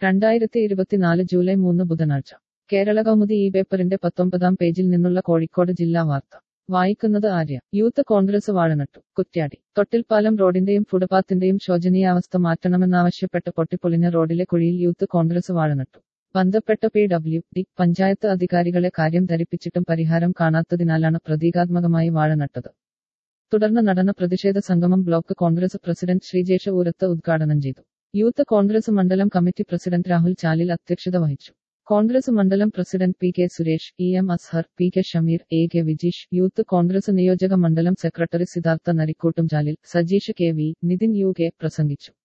രണ്ടായിരത്തി ഇരുപത്തിനാല് ജൂലൈ മൂന്ന് ബുധനാഴ്ച കേരള കൗമുദി ഈ പേപ്പറിന്റെ പത്തൊമ്പതാം പേജിൽ നിന്നുള്ള കോഴിക്കോട് ജില്ലാ വാർത്ത വായിക്കുന്നത് ആര്യ യൂത്ത് കോൺഗ്രസ് വാഴനട്ടു കുറ്റ്യാടി തൊട്ടിൽപ്പാലം റോഡിന്റെയും ഫുട്പാത്തിന്റെയും ശോചനീയാവസ്ഥ മാറ്റണമെന്നാവശ്യപ്പെട്ട് പൊട്ടിപ്പൊളിഞ്ഞ റോഡിലെ കുഴിയിൽ യൂത്ത് കോൺഗ്രസ് വാഴനട്ടു ബന്ധപ്പെട്ട പി ഡബ്ല്യു ഡി പഞ്ചായത്ത് അധികാരികളെ കാര്യം ധരിപ്പിച്ചിട്ടും പരിഹാരം കാണാത്തതിനാലാണ് പ്രതീകാത്മകമായി വാഴ നട്ടത് തുടർന്ന് നടന്ന പ്രതിഷേധ സംഗമം ബ്ലോക്ക് കോൺഗ്രസ് പ്രസിഡന്റ് ശ്രീജേഷ ഊരത്ത് ഉദ്ഘാടനം ചെയ്തു യൂത്ത് കോൺഗ്രസ് മണ്ഡലം കമ്മിറ്റി പ്രസിഡന്റ് രാഹുൽ ചാലിൽ അധ്യക്ഷത വഹിച്ചു കോൺഗ്രസ് മണ്ഡലം president P K Suresh E M Azhar P K Shameer A K Vijeesh youth Congress നിയോജക മണ്ഡലം secretary Siddharth Narikkoottum Chalil Sajeesh K V Nithin U K പ്രസംഗിച്ചു